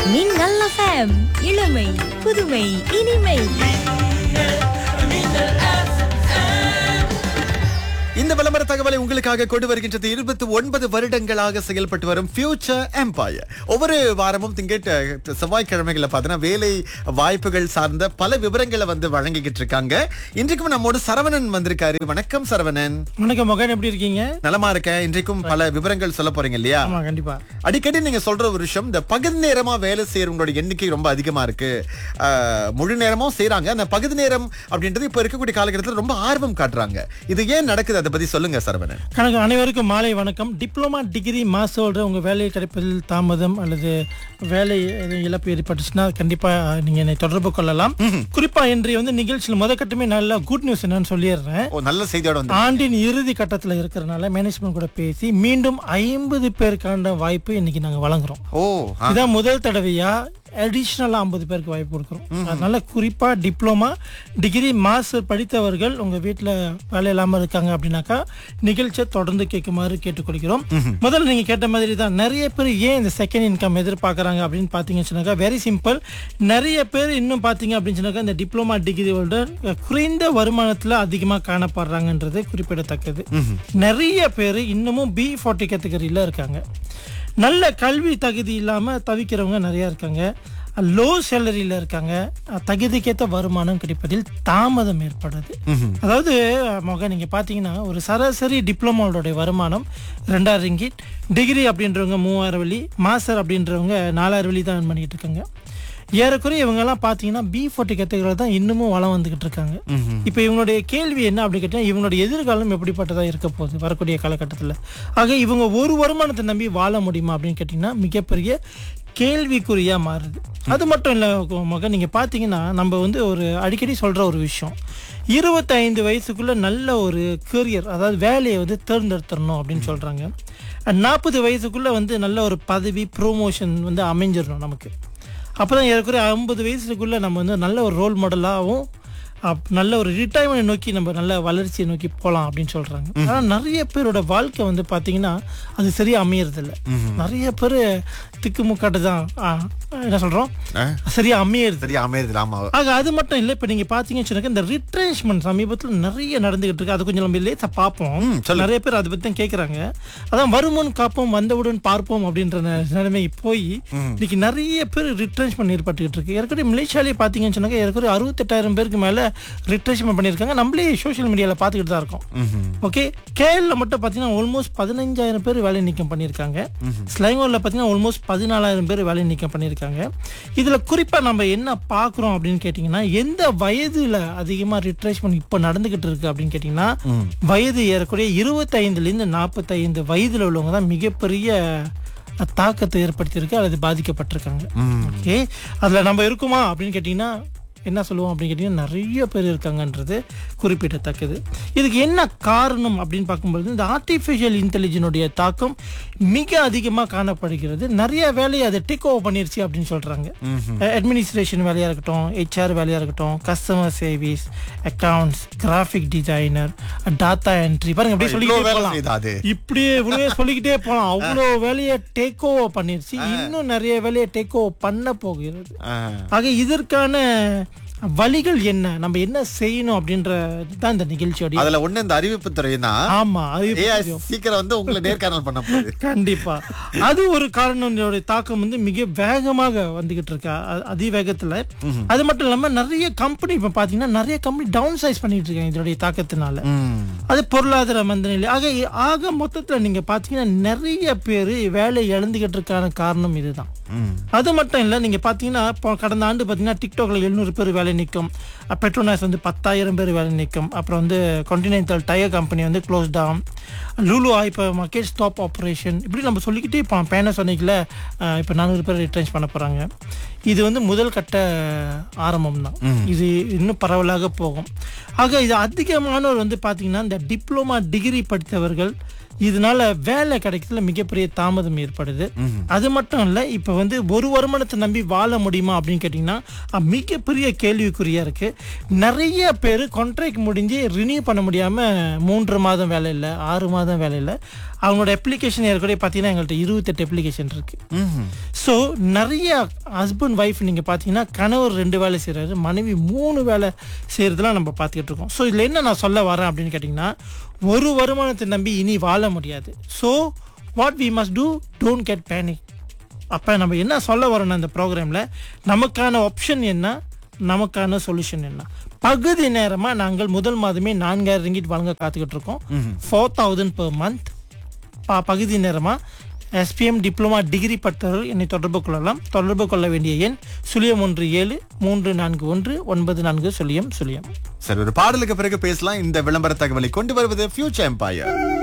மின்னல் எஃப்எம் இளமை புதுமை இனிமை இந்த விளம்பர தகவலை உங்களுக்காக கொண்டு வருகின்றது இருபத்தி ஒன்பது வருடங்களாக செயல்பட்டு வரும் ஃபியூச்சர் எம்பையர் ஒவ்வொரு வாரமும் திங்கட் செவ்வாய்க்கிழமைகளை பார்த்தீங்கன்னா வேலை வாய்ப்புகள் சார்ந்த பல விவரங்களை வந்து வழங்கிக்கிட்டு இருக்காங்க இன்றைக்கும் நம்மோடு சரவணன் வந்திருக்காரு வணக்கம் சரவணன் வணக்கம் மகன் எப்படி இருக்கீங்க நலமா இருக்கேன் இன்றைக்கும் பல விவரங்கள் சொல்ல போறீங்க இல்லையா ஆமா கண்டிப்பா அடிக்கடி நீங்க சொல்ற ஒரு விஷயம் இந்த பகுதி நேரமா வேலை செய்யறவங்களோட எண்ணிக்கை ரொம்ப அதிகமா இருக்கு ஆஹ், முழு நேரமும் செய்றாங்க அந்த பகுதி நேரம் அப்படின்றது இப்ப இருக்கக்கூடிய காலகட்டத்தில் ரொம்ப ஆர்வம் காட்டுறாங்க இது ஏன் நடக்குது அதை பத்தி சொல்லுங்க சரவணன் கணக்கு அனைவருக்கும் மாலை வணக்கம் டிப்ளமா டிகிரி மாஸ்டரோட உங்க வேலை கிடைப்பதில் தாமதம் அல்லது வேலை எதுவும் இழப்பு ஏற்பட்டுச்சுன்னா கண்டிப்பா நீங்க என்னை தொடர்பு கொள்ளலாம் குறிப்பா இன்றைய வந்து நிகழ்ச்சியில் முதற்கட்டமே நல்ல குட் நியூஸ் என்னன்னு சொல்லிடுறேன் ஓ நல்ல செய்தியோட வந்து ஆண்டின் இறுதி கட்டத்தில் இருக்கிறனால மேனேஜ்மெண்ட் கூட பேசி மீண்டும் ஐம்பது பேருக்கான வாய்ப்பு இன்னைக்கு நாங்க வழங்குறோம் ஓ ஆ, இதான் முதல் தடவையா அடிஷ்னலாக ஐம்பது பேருக்கு வாய்ப்பு கொடுக்குறோம் அதனால குறிப்பா டிப்ளமா டிகிரி மாஸ்டர் படித்தவர்கள் உங்க வீட்டில் வேலை இல்லாமல் இருக்காங்க அப்படின்னாக்கா நிகழ்ச்சியை தொடர்ந்து கேட்குமாறு கேட்டுக்கொள்கிறோம் முதல்ல நீங்க கேட்ட மாதிரி தான் நிறைய பேர் ஏன் இந்த செகண்ட் இன்கம் எதிர்பார்க்கறாங்க அப்படின்னு பார்த்தீங்கன்னு சொன்னாக்கா வெரி சிம்பிள் நிறைய பேர் இன்னும் பார்த்தீங்க அப்படின்னு சொன்னாக்கா இந்த டிப்ளமா டிகிரி ஹோல்டர் குறைந்த வருமானத்தில் அதிகமாக காணப்படுறாங்கன்றது குறிப்பிடத்தக்கது நிறைய பேர் இன்னமும் பி ஃபார்ட்டி கேட்டகரியில் இருக்காங்க நல்ல கல்வி தகுதி இல்லாமல் தவிக்கிறவங்க நிறைய இருக்காங்க லோ சேலரியில் இருக்காங்க தகுதிக்கேற்ற வருமானம் கிடைப்பதில் தாமதம் ஏற்படுது அதாவது மொக நீங்கள் பார்த்தீங்கன்னா ஒரு சராசரி டிப்ளமோடைய வருமானம் ரெண்டாயிரம் ரிங்கிட் டிகிரி அப்படின்றவங்க மூவாயிரம் வழி மாஸ்டர் அப்படின்றவங்க நாலாயிரம் வழி தான் earn பண்ணிட்டு இருக்காங்க ஏறக்குறைய இவங்கெல்லாம் பார்த்தீங்கன்னா பி ஃபோர்ட்டி கேட்டகரியில் தான் இன்னமும் வளம் வந்துகிட்டு இருக்காங்க இப்போ இவங்களுடைய கேள்வி என்ன அப்படி கேட்டால் இவங்களுடைய எதிர்காலம் எப்படிப்பட்டதாக இருக்க போகுது வரக்கூடிய காலகட்டத்தில் ஆக இவங்க ஒரு வருமானத்தை நம்பி வாழ முடியுமா அப்படின்னு கேட்டிங்கன்னா மிகப்பெரிய கேள்விக்குறியா மாறுது அது மட்டும் இல்லை மகன் நீங்கள் பார்த்தீங்கன்னா நம்ம வந்து ஒரு அடிக்கடி சொல்கிற ஒரு விஷயம் இருபத்தைந்து வயசுக்குள்ள நல்ல ஒரு கரியர் அதாவது வேலையை வந்து தேர்ந்தெடுத்துடணும் அப்படின்னு சொல்கிறாங்க நாற்பது வயசுக்குள்ள வந்து நல்ல ஒரு பதவி ப்ரோமோஷன் வந்து அமைஞ்சிடணும் நமக்கு அப்பதான் ஏறக்குறைய ஐம்பது வயசுக்குள்ள நம்ம வந்து நல்ல ஒரு ரோல் மாடலாகவும் நல்ல ஒரு ரிட்டையர்மெண்ட் நோக்கி நம்ம நல்ல வளர்ச்சியை நோக்கி போகலாம் அப்படின்னு சொல்றாங்க ஆனா நிறைய பேரோட வாழ்க்கை வந்து பாத்தீங்கன்னா அது சரியா அமையறதில்ல நிறைய பேர் திக்குமுக்காட்டு தான் ஆ, என்ன சொல்றோம் ஆ, சரியா அமையறது சரியா அமையுது ஆமா ஆக அது மட்டும் இல்லை இப்போ நீங்கள் பார்த்தீங்கன்னு சொன்னாக்க இந்த ரிட்ரேஷ்மெண்ட் சமீபத்தில் நிறைய நடந்துகிட்டு இருக்கு அது கொஞ்சம் நம்ம லேசாக பார்ப்போம் ம், சொல்லுங்க. நிறைய பேர் அதை பற்றி தான் கேட்குறாங்க அதான் வருமுன் காப்போம் வந்தவுடன் பார்ப்போம் அப்படின்ற ந- நிலைமை போய் இன்னைக்கு நிறைய பேர் ரிட்ரேஷ்மெண்ட் ஏற்பட்டுக்கிட்டு இருக்கு ஏற்கனவே மலேசியாலே பார்த்தீங்கன்னு சொன்னாக்க ஏற்கனவே அறுபத்தெட்டாயிரம் பேருக்கு மேலே ரிட்ரேஷ்மெண்ட் பண்ணியிருக்காங்க நம்மளே சோஷியல் மீடியாவில் பார்த்துக்கிட்டு தான் இருக்கோம் ஓகே கேஎல்ல மட்டும் பார்த்தீங்கன்னா ஆல்மோஸ்ட் பதினஞ்சாயிரம் பேர் வேலை நீக்கம் பண்ணியிருக்காங்க ஸ்லைங்கோரில் பார்த்தீங்கன்னா ஆல்மோஸ்ட் பதினாலாயிரம் பேர் வேலை நீக்கம் பண்ணியிருக்காங்க இதில் குறிப்பாக நம்ம என்ன பார்க்குறோம் அப்படின்னு கேட்டிங்கன்னா எந்த வயதில் அதிகமாக ரிட்ரேஷ்மெண்ட் இப்போ நடந்துக்கிட்டு இருக்கு அப்படின்னு கேட்டிங்கன்னா வயது ஏறக்குறைய இருபத்தைந்துலேருந்து நாற்பத்தைந்து வயதில் உள்ளவங்க தான் மிகப்பெரிய தாக்கத்தை ஏற்படுத்தியிருக்கு அல்லது பாதிக்கப்பட்டிருக்காங்க ஓகே அதில் நம்ம இருக்குமா அப்படின்னு கேட்டிங்கன்னா என்ன சொல்லுவோம் அப்படின்னு கேட்டிங்கன்னா நிறைய பேர் இருக்காங்கன்றது குறிப்பிடத்தக்கது இதுக்கு என்ன காரணம் அப்படின்னு பார்க்கும்பொழுது இந்த ஆர்டிஃபிஷியல் இன்டெலிஜென்ஸுடைய தாக்கம் மிக அதிகமாக காணப்படுகிறது நிறைய வேலையை அதை டேக் ஓவர் பண்ணிருச்சு அப்படின்னு சொல்கிறாங்க அட்மினிஸ்ட்ரேஷன் வேலையாக இருக்கட்டும் ஹெச்ஆர் வேலையாக இருக்கட்டும் customer service accounts graphic designer data entry பாருங்க அப்படியே இவ்வளவு சொல்லிக்கிட்டே வேலை போகலாம் செய்யுதா அது இப்படியே இவ்வளவே சொல்லிக்கிட்டே போகலாம் அவ்வளோ வேலையை டேக் ஓவர் பண்ணிருச்சு இன்னும் நிறைய வேலையை டேக் ஓவர் பண்ண போகிறது ஆ, ஆக இதற்கான வழிகள் என்ன நம்ம என்ன செய்யணும் அப்படின்ற தான் இந்த நிகழ்ச்சியோடைய அதுல ஒண்ணு இந்த அறிவிப்பு துறைனா ஆமா அது AI சீக்கிரம் வந்து உங்களை நேர்காணல் பண்ண போகுது கண்டிப்பா அது ஒரு காரணம் தாக்கம் வந்து மிக வேகமாக வந்துகிட்டு இருக்கு அ- அதிவேகத்துல அது மட்டும் இல்லாம நிறைய கம்பெனி இப்ப பாத்தீங்கன்னா நிறைய கம்பெனி டவுன் சைஸ் பண்ணிட்டு இருக்காங்க இதோடைய தாக்கத்தினால ம். அது பொருளாதார மந்தநிலை ஆக ஆக மொத்தத்துல நீங்க பாத்தீங்கன்னா நிறைய பேர் வேலை இழந்துகிட்டு இருக்கான காரணம் இதுதான் ம். அது மட்டும் இல்லை நீங்கள் பார்த்தீங்கன்னா இப்போ கடந்த ஆண்டு பார்த்தீங்கன்னா டிக்டாக்ல எழுநூறு பேர் வேலை நிற்கும் பெட்ரோனாஸ் வந்து பத்தாயிரம் பேர் வேலை நிற்கும் அப்புறம் வந்து கான்டினென்டல் டயர் கம்பெனி வந்து க்ளோஸ் டவுன் லூலு இப்போ மார்க்கெட் ஸ்டாப் ஆப்ரேஷன் இப்படி நம்ம சொல்லிக்கிட்டே இப்போ பேனசோனிக்கில் இப்போ நானூறு பேர் ரிட்டர்ன்ஸ் பண்ண போகிறாங்க இது வந்து முதல் கட்ட ஆரம்பம் தான் இது இன்னும் பரவலாக போகும் ஆக இது அதிகமானவர் வந்து பார்த்தீங்கன்னா இந்த டிப்ளமா டிகிரி படித்தவர்கள் இதனால வேலை கிடைக்கிறதுல மிகப்பெரிய தாமதம் ஏற்படுது அது மட்டும் இல்ல இப்ப வந்து ஒரு வருமானத்தை நம்பி வாழ முடியுமா அப்படின்னு கேட்டீங்கன்னா அஹ், மிகப்பெரிய கேள்விக்குறியா இருக்கு நிறைய பேர் கான்ட்ராக்ட் முடிஞ்சு ரினியூ பண்ண முடியாம மூன்று மாதம் வேலை இல்லை ஆறு மாதம் வேலை இல்லை அவங்களோட அப்ளிகேஷன் ஏற்கனவே பார்த்தீங்கன்னா எங்கள்கிட்ட இருபத்தெட்டு அப்ளிகேஷன் இருக்கு ஸோ நிறைய ஹஸ்பண்ட் ஒய்ஃப் நீங்கள் பார்த்தீங்கன்னா கணவர் ரெண்டு வேலை செய்கிறாரு மனைவி மூணு வேலை செய்கிறதுலாம் நம்ம பார்த்துக்கிட்டு இருக்கோம் ஸோ இதில் என்ன நான் சொல்ல வரேன் அப்படின்னு கேட்டிங்கன்னா ஒரு வருமானத்தை நம்பி இனி வாழ முடியாது so what we must do don't get panic அப்போ நம்ம என்ன சொல்ல வரோம்னா இந்த ப்ரோக்ராமில் நமக்கான ஆப்ஷன் என்ன நமக்கான சொல்யூஷன் என்ன பகுதி நேரமாக நாங்கள் முதல் மாதமே நான்காயிரம் ரிங்கிட் வழங்க காத்துக்கிட்டு இருக்கோம் ஃபோர் தௌசண்ட் per மந்த் ப பகுதி நேரமாக எஸ்பிஎம் டிப்ளமா டிகிரி பட்டவர்கள் என்னை தொடர்பு கொள்ளலாம் தொடர்பு கொள்ள வேண்டிய எண் சுழியம் ஒன்று ஏழு மூன்று நான்கு ஒன்று ஒன்பது நான்கு சுழியம் சுழியம் சரி ஒரு பாடலுக்கு பிறகு பேசலாம் இந்த விளம்பர தகவலை கொண்டு வருவது ஃபியூச்சர் எம்பையர்